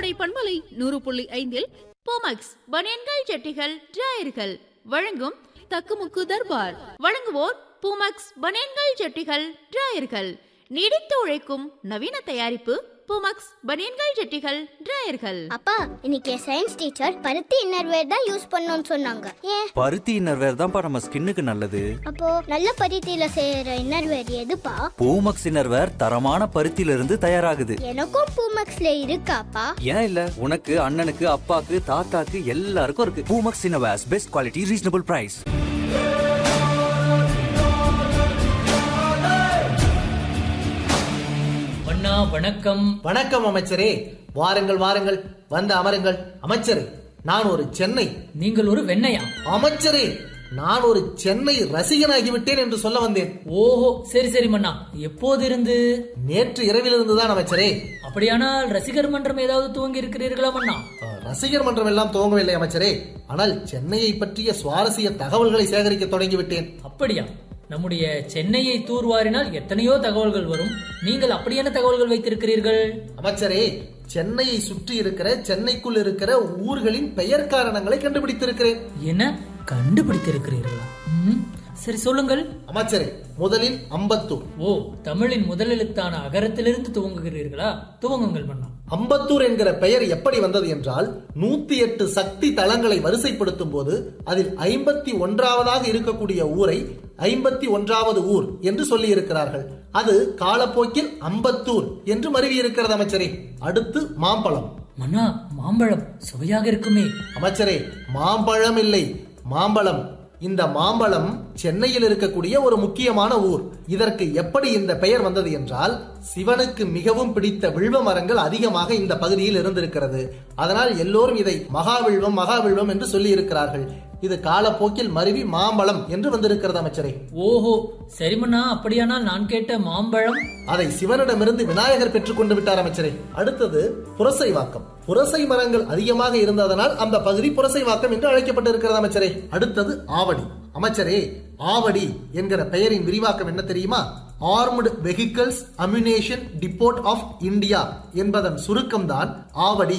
கோடை பண்பலை நூறு புள்ளி ஐந்தில் போமக்ஸ் பனியன்கள் ஜட்டிகள் டிராயர்கள் வழங்கும் தக்குமுக்கு தர்பார் வழங்குவோர் பூமக்ஸ் பனியன்கள் ஜட்டிகள் டிராயர்கள் நீடித்து உழைக்கும் நவீன தயாரிப்பு பூமக்ஸ் பனியன்கள் ஜட்டிகள் டிராயர்கள் அப்பா இன்னைக்கு சயின்ஸ் டீச்சர் பருத்தி இன்னர்வேர் தான் யூஸ் பண்ணோம்னு சொன்னாங்க ஏன் பருத்தி இன்னர்வேர் தான்ப்பா நம்ம ஸ்கின்னுக்கு நல்லது அப்போ நல்ல பருத்தியில செய்யற இன்னர்வேர் எதுப்பா பூமக்ஸ் இன்னர்வேர் தரமான பருத்தியில இருந்து தயாராகுது எனக்கும் பூமக்ஸ்ல இருக்காப்பா ஏன் இல்ல உனக்கு அண்ணனுக்கு அப்பாக்கு தாத்தாக்கு எல்லாருக்கும் இருக்கு Poomex innerwears best quality reasonable price அண்ணா வணக்கம் வணக்கம் அமைச்சரே வாருங்கள் வாருங்கள் வந்து அமருங்கள் அமைச்சரே நான் ஒரு சென்னை நீங்கள் ஒரு வெண்ணையா அமைச்சரே நான் ஒரு சென்னை ரசிகனாகிவிட்டேன் என்று சொல்ல வந்தேன் ஓஹோ சரி சரி மன்னா எப்போதிருந்து நேற்று இரவிலிருந்து தான் அமைச்சரே அப்படியானால் ரசிகர் மன்றம் ஏதாவது துவங்கி இருக்கிறீர்களா மன்னா அஹ், ரசிகர் மன்றம் எல்லாம் துவங்கவில்லை அமைச்சரே ஆனால் சென்னையை பற்றிய சுவாரஸ்ய தகவல்களை சேகரிக்க தொடங்கிவிட்டேன் அப்படியா நம்முடைய சென்னையை தூர்வாரினால் எத்தனையோ தகவல்கள் வரும் நீங்கள் அப்படியான தகவல்கள் வைத்திருக்கிறீர்கள் அமைச்சரே சென்னையை சுற்றி இருக்கிற சென்னைக்குள் இருக்கிற ஊர்களின் பெயர் காரணங்களை கண்டுபிடித்திருக்கிறேன் என்ன கண்டுபிடித்திருக்கிறீர்களா ம், சரி சொல்லுங்கள் அமைச்சரே முதலில் அம்பத்தூர் ஓ தமிழின் முதலெழுத்தான அகரத்திலிருந்து துவங்குகிறீர்களா துவங்குங்கள் மன்னா அம்பத்தூர் என்கிற பெயர் எப்படி வந்தது என்றால் நூத்தி எட்டு சக்தி தலங்களை வரிசைப்படுத்தும் போது அதில் ஐம்பத்தி ஒன்றாவதாக இருக்கக்கூடிய ஊரை ஐம்பத்தி ஒன்றாவது ஊர் என்று சொல்லி இருக்கிறார்கள் அது காலப்போக்கில் அம்பத்தூர் என்று மருவி இருக்கிறது அமைச்சரே அடுத்து மாம்பழம் மன்னா மாம்பழம் சுவையாக இருக்குமே அமைச்சரே மாம்பழம் இல்லை மாம்பழம் இந்த மாம்பழம் சென்னையில் இருக்கக்கூடிய ஒரு முக்கியமான ஊர் இதற்கு எப்படி இந்த பெயர் வந்தது என்றால் சிவனுக்கு மிகவும் பிடித்த வில்வ மரங்கள் அதிகமாக இந்த பகுதியில் இருந்திருக்கிறது அதனால் எல்லோரும் இதை மகாவில்வம் மகாவில்வம் என்று சொல்லி இருக்கிறார்கள் இது காலப்போக்கில் மருவி மாம்பழம் என்று வந்திருக்கிறது அமைச்சரே ஓஹோ சரி மன்னா அப்படியானால் நான் கேட்ட மாம்பழம் அதை சிவனிடமிருந்து விநாயகர் பெற்றுக் கொண்டு விட்டார் அமைச்சரே அடுத்தது புரசை வாக்கம் புரசை மரங்கள் அதிகமாக இருந்ததனால் அந்த பகுதி புரசை வாக்கம் என்று அழைக்கப்பட்டிருக்கிறது அமைச்சரே அடுத்தது ஆவடி அமைச்சரே ஆவடி என்கிற பெயரின் விரிவாக்கம் என்ன தெரியுமா armoured vehicles ammunition depot of India என்பதன் சுருக்கம்தான் ஆவடி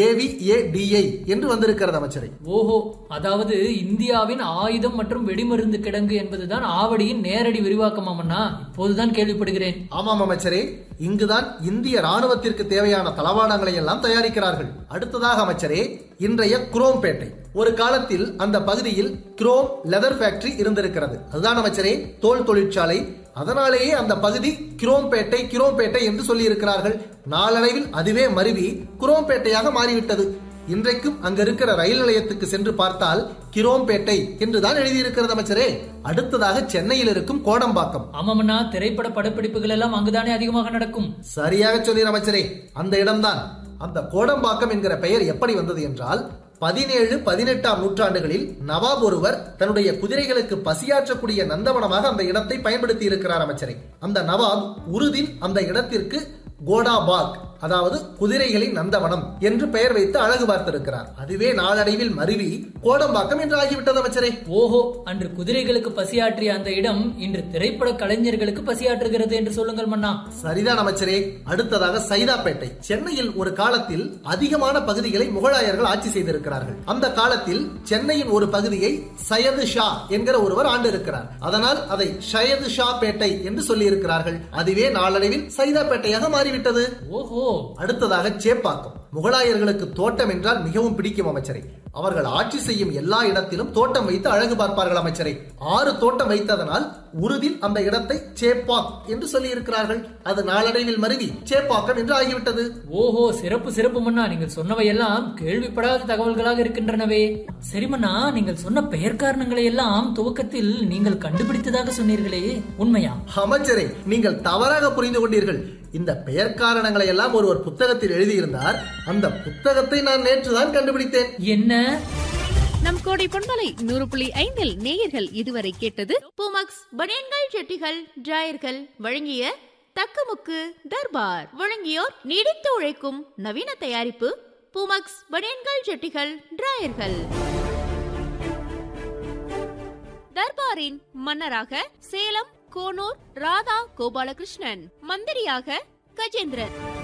ஏவிஏடிஐ என்று வந்திருக்கிறது அமைச்சரே ஓஹோ அதாவது இந்தியாவின் ஆயுதம் மற்றும் வெடிமருந்து கிடங்கு என்பதுதான் ஆவடியின் நேரடி விரிவாக்கமாமண்ணா இப்போதுதான் கேள்விப்படுகிறேன் ஆமாம் அமைச்சரே இங்குதான் இந்திய ராணுவத்திற்கு தேவையான தளவாடங்களை எல்லாம் தயாரிக்கிறார்கள் அடுத்ததாக அமைச்சரே இன்றைய குரோம்பேட்டை ஒரு காலத்தில் அந்த பகுதியில் குரோம் லெதர் ஃபேக்டரி இருந்திருக்கிறது அதுதான் அமைச்சரே தோல் தொழிற்சாலை அதனாலேயே அந்த பகுதி கிரோம்பேட்டை கிரோம்பேட்டை என்று சொல்லி இருக்கிறார்கள் நாளடைவில் அதுவே மருவி குரோம்பேட்டையாக மாறிவிட்டது இன்றைக்கும் அங்க இருக்கிற ரயில் நிலையத்துக்கு சென்று பார்த்தால் கிரோம்பேட்டை என்றுதான் எழுதியிருக்கிறது அமைச்சரே அடுத்ததாக சென்னையில் இருக்கும் கோடம்பாக்கம் ஆமாமண்ணா திரைப்பட படப்பிடிப்புகள் எல்லாம் அங்குதானே அதிகமாக நடக்கும் சரியாக சொன்னீர் அமைச்சரே அந்த இடம்தான் அந்த கோடம்பாக்கம் என்கிற பெயர் எப்படி வந்தது என்றால் பதினேழு பதினெட்டாம் நூற்றாண்டுகளில் நவாப் ஒருவர் தன்னுடைய குதிரைகளுக்கு பசியாற்றக்கூடிய நந்தவனமாக அந்த இடத்தை பயன்படுத்தி இருக்கிறார் அமைச்சரே அந்த நவாப் உருதின் அந்த இடத்திற்கு கோடாபாக் அதாவது குதிரைகளின் நந்தவனம் என்று பெயர் வைத்து அழகு பார்த்திருக்கிறார் அதுவே நாளடைவில் மருவி கோடம்பாக்கம் என்று ஆகிவிட்டது அமைச்சரே ஓஹோ அன்று குதிரைகளுக்கு பசியாற்றிய அந்த இடம் இன்று திரைப்பட கலைஞர்களுக்கு பசியாற்றுகிறது என்று சொல்லுங்கள் மன்னா சரிதான் அமைச்சரே அடுத்ததாக சைதாப்பேட்டை சென்னையில் ஒரு காலத்தில் அதிகமான பகுதிகளை முகலாயர்கள் ஆட்சி செய்திருக்கிறார்கள் அந்த காலத்தில் சென்னையின் ஒரு பகுதியை சையது ஷா என்கிற ஒருவர் ஆண்டு இருக்கிறார் அதனால் அதை ஷயது ஷா பேட்டை என்று சொல்லி இருக்கிறார்கள் அதுவே நாளடைவில் சைதாப்பேட்டையாக மாறிவிட்டது ஓஹோ அடுத்ததாக சேப்பாக்கம் முகலாயர்களுக்கு தோட்டம் என்றால் மிகவும் பிடிக்கும் அமைச்சரை அவர்கள் ஆட்சி செய்யும் எல்லா இடத்திலும் தோட்டம் வைத்து அழகு பார்ப்பார்கள் அமைச்சரை ஆறு தோட்டம் வைத்ததனால் உருதில் அந்த இடத்தை சேப்பாக் என்று சொல்லி இருக்கிறார்கள் அது நாளடைவில் மருவி சேப்பாக்கம் என்று ஆகிவிட்டது ஓஹோ சிறப்பு சிறப்பு மன்னா நீங்கள் சொன்னவை எல்லாம் கேள்விப்படாத தகவல்களாக இருக்கின்றனவே சரி மன்னா நீங்கள் சொன்ன பெயர் காரணங்களை எல்லாம் துவக்கத்தில் நீங்கள் கண்டுபிடித்ததாக சொன்னீர்களே உண்மையா அமைச்சரே நீங்கள் தவறாக புரிந்து கொண்டீர்கள் இந்த பெயர் காரணங்களை எல்லாம் ஒருவர் புத்தகத்தில் எழுதியிருந்தார் அந்த புத்தகத்தை நான் நேற்றுதான் கண்டுபிடித்தேன் என்ன நம் கோடை பண்பலை நூறு புள்ளி ஐந்தில் நேயர்கள் இதுவரை கேட்டது பூமக்ஸ் பனியன்கள் ஜட்டிகள் டிராயர்கள் வழங்கிய தக்கமுக்கு தர்பார் வழங்கியோர் நீடித்து உழைக்கும் நவீன தயாரிப்பு பூமக்ஸ் பனியன்கள் ஜட்டிகள் டிராயர்கள் தர்பாரின் மன்னராக சேலம் கோனூர் ராதா கோபாலகிருஷ்ணன் மந்திரியாக கஜேந்திரன்